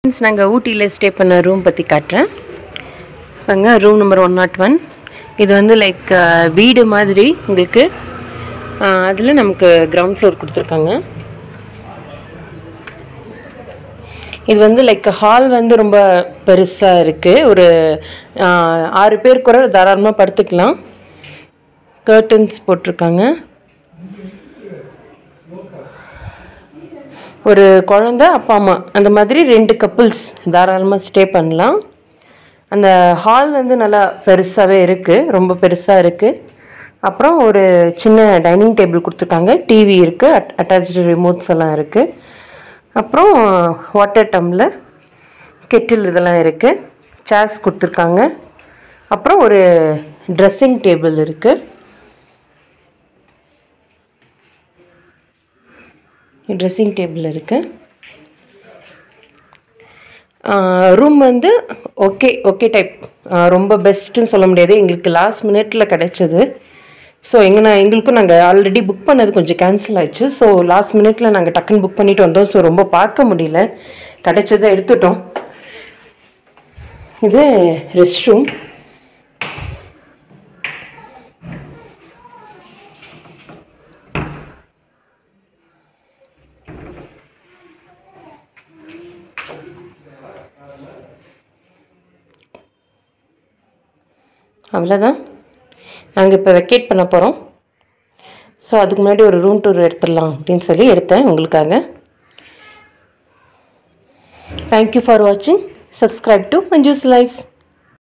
friends நாங்கள் ஊட்டியில் stay பண்ண ரூம் பற்றி காட்டுறேன் பாருங்க room number one not one இது வந்து லைக் வீடு மாதிரி உங்களுக்கு அதில் நமக்கு கிரவுண்ட் ஃப்ளோர் கொடுத்துருக்காங்க இது வந்து லைக் ஹால் வந்து ரொம்ப பெருசாக இருக்குது ஒரு ஆஹ், ஆறு பேர் கூட தாராளமாக படுத்துக்கலாம் கர்டன்ஸ் போட்டிருக்காங்க ஒரு குழந்த அப்பா அம்மா அந்த மாதிரி ரெண்டு கப்புள்ஸ் தாராளமாக ஸ்டே பண்ணலாம் அந்த ஹால் வந்து நல்லா பெருசாகவே இருக்குது ரொம்ப பெருசாக இருக்குது அப்புறம் ஒரு சின்ன டைனிங் டேபிள் கொடுத்துருக்காங்க டிவி இருக்குது அட் அட்டாச்சு ரிமோட்ஸ் எல்லாம் இருக்குது அப்புறம் வாட்டர் டம்ளர் கெட்டில் இதெல்லாம் இருக்குது சேர்ஸ் கொடுத்துருக்காங்க அப்புறம் ஒரு ட்ரெஸ்ஸிங் டேபிள் இருக்குது ட்ரெஸ்ஸிங் டேபிள் இருக்குது ரூம் வந்து ஓகே ஓகே டைப் ரொம்ப பெஸ்ட்டுன்னு சொல்ல முடியாது எங்களுக்கு லாஸ்ட் மினிட்ல கிடைச்சது ஸோ எங்க நான் எங்களுக்கும் நாங்கள் ஆல்ரெடி புக் பண்ணது கொஞ்சம் கேன்சல் ஆயிடுச்சு ஸோ லாஸ்ட் மினிட்ல நாங்கள் டக்குன்னு புக் பண்ணிட்டு வந்தோம் ஸோ ரொம்ப பார்க்க முடியல கிடைச்சதை எடுத்துட்டோம் இது ரெஸ்ட் ரூம் அவ்வளோதான் நாங்கள் இப்போ வெக்கேட் பண்ண போகிறோம் ஸோ அதுக்கு முன்னாடி ஒரு ரூம் டூர் எடுத்துடலாம் அப்படின்னு சொல்லி எடுத்தேன் உங்களுக்காக தேங்க்யூ ஃபார் வாட்சிங் சப்ஸ்கிரைப் டு மஞ்சூஸ் லைஃப்